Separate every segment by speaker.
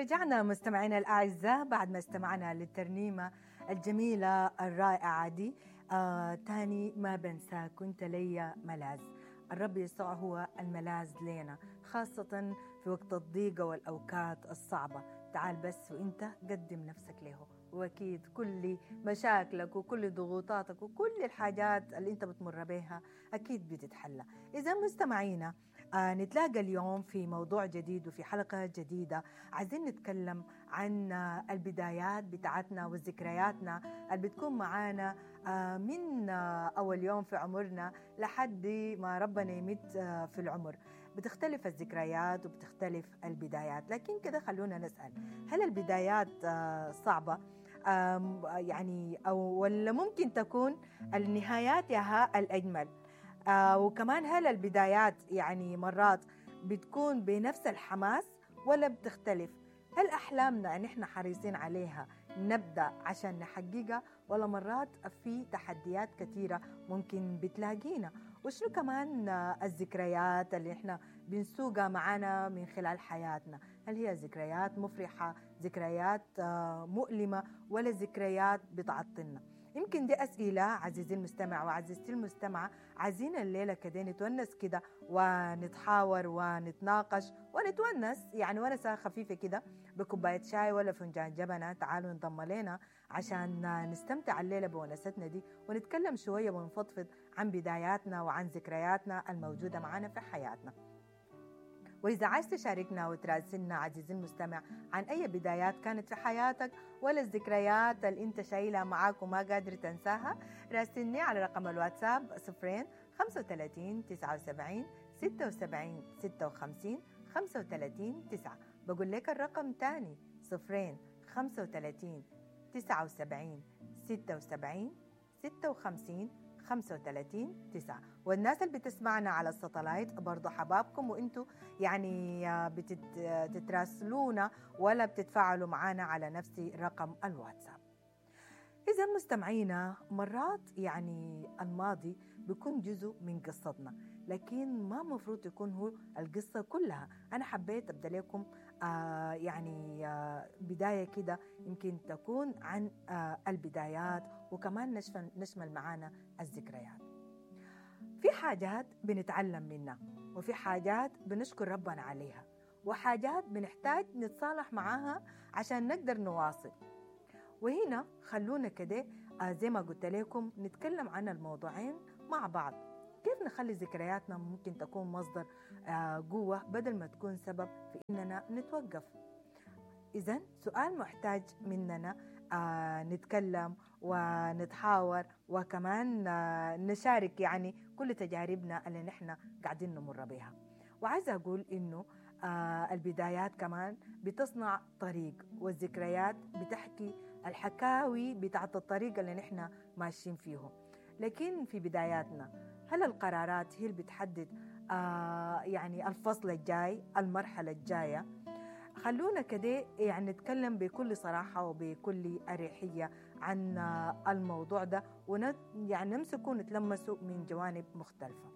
Speaker 1: رجعنا مستمعينا الأعزاء بعد ما استمعنا للترنيمة الجميلة الرائعة دي آه تاني ما بنساك كنت لي ملاذ الرب يسوع هو الملاذ لنا خاصة في وقت الضيقة والأوقات الصعبة تعال بس وانت قدم نفسك له واكيد كل مشاكلك وكل ضغوطاتك وكل الحاجات اللي انت بتمر بها اكيد بتتحلى اذا مستمعينا آه نتلاقى اليوم في موضوع جديد وفي حلقة جديدة عايزين نتكلم عن آه البدايات بتاعتنا وذكرياتنا اللي بتكون معانا آه من آه أول يوم في عمرنا لحد ما ربنا يمد آه في العمر بتختلف الذكريات وبتختلف البدايات لكن كده خلونا نسأل هل البدايات آه صعبة يعني أو ولا ممكن تكون النهايات ياها الأجمل آه وكمان هل البدايات يعني مرات بتكون بنفس الحماس ولا بتختلف هل أحلامنا أن إحنا حريصين عليها نبدأ عشان نحققها ولا مرات في تحديات كثيرة ممكن بتلاقينا وشنو كمان الذكريات اللي إحنا بنسوقها معنا من خلال حياتنا هل هي ذكريات مفرحة ذكريات مؤلمة ولا ذكريات بتعطلنا يمكن دي أسئلة عزيزي المستمع وعزيزتي المستمعة عايزين الليلة كده نتونس كده ونتحاور ونتناقش ونتونس يعني ونسة خفيفة كده بكوباية شاي ولا فنجان جبنة تعالوا انضم لنا عشان نستمتع الليلة بونستنا دي ونتكلم شوية ونفضفض عن بداياتنا وعن ذكرياتنا الموجودة معنا في حياتنا وإذا عايز تشاركنا وتراسلنا عزيزي المستمع عن أي بدايات كانت في حياتك ولا الذكريات اللي أنت شايلها معاك وما قادر تنساها راسلني على رقم الواتساب صفرين 35 79 76 56 35 9 بقول لك الرقم تاني صفرين 35 79 76 56 35 9 والناس اللي بتسمعنا على الساتلايت برضو حبابكم وانتم يعني بتتراسلونا ولا بتتفاعلوا معنا على نفس رقم الواتساب إذا مستمعينا مرات يعني الماضي بيكون جزء من قصتنا لكن ما مفروض يكون هو القصة كلها أنا حبيت أبدأ لكم آه يعني آه بداية كده يمكن تكون عن آه البدايات وكمان نشمل, نشمل معانا الذكريات في حاجات بنتعلم منها وفي حاجات بنشكر ربنا عليها وحاجات بنحتاج نتصالح معاها عشان نقدر نواصل وهنا خلونا كده آه زي ما قلت لكم نتكلم عن الموضوعين مع بعض كيف نخلي ذكرياتنا ممكن تكون مصدر آه قوة بدل ما تكون سبب في إننا نتوقف إذا سؤال محتاج مننا آه نتكلم ونتحاور وكمان آه نشارك يعني كل تجاربنا اللي نحن قاعدين نمر بها وعايزة أقول إنه آه البدايات كمان بتصنع طريق والذكريات بتحكي الحكاوي بتاعت الطريق اللي نحن ماشيين فيه لكن في بداياتنا هل القرارات هي اللي بتحدد آه يعني الفصل الجاي المرحلة الجاية خلونا كده يعني نتكلم بكل صراحة وبكل أريحية عن آه الموضوع ده ونت يعني نمسكه ونتلمسه من جوانب مختلفة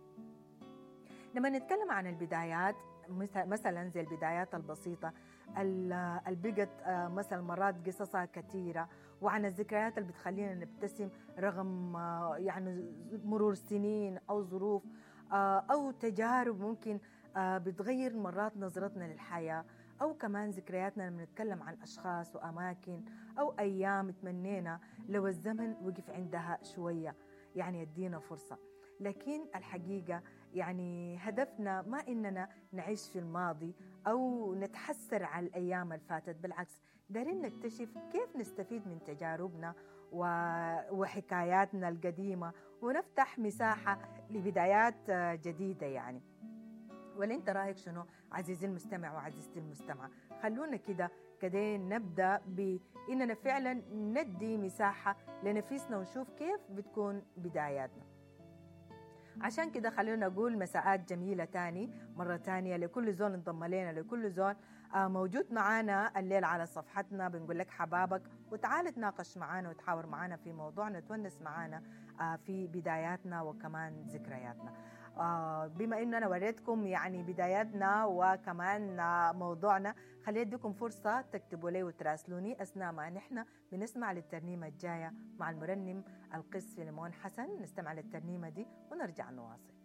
Speaker 1: لما نتكلم عن البدايات مثلا زي البدايات البسيطة اللي بقت مثلا مرات قصصها كثيرة وعن الذكريات اللي بتخلينا نبتسم رغم يعني مرور سنين أو ظروف أو تجارب ممكن بتغير مرات نظرتنا للحياة أو كمان ذكرياتنا لما نتكلم عن أشخاص وأماكن أو أيام تمنينا لو الزمن وقف عندها شوية يعني يدينا فرصة لكن الحقيقة يعني هدفنا ما إننا نعيش في الماضي أو نتحسر على الأيام اللي فاتت بالعكس دارين نكتشف كيف نستفيد من تجاربنا وحكاياتنا القديمة ونفتح مساحة لبدايات جديدة يعني ولا انت رايك شنو عزيزي المستمع وعزيزتي المستمعة خلونا كده كده نبدأ بإننا فعلا ندي مساحة لنفسنا ونشوف كيف بتكون بداياتنا عشان كده خلونا نقول مساءات جميلة تاني مرة تانية لكل زول انضم لنا لكل زول آه موجود معانا الليل على صفحتنا بنقول لك حبابك وتعال تناقش معانا وتحاور معانا في موضوع نتونس معانا آه في بداياتنا وكمان ذكرياتنا آه بما انه انا وريتكم يعني بداياتنا وكمان آه موضوعنا خليني اديكم فرصه تكتبوا لي وتراسلوني اثناء ما نحن بنسمع للترنيمه الجايه مع المرنم القس فيلمون حسن نستمع للترنيمه دي ونرجع نواصل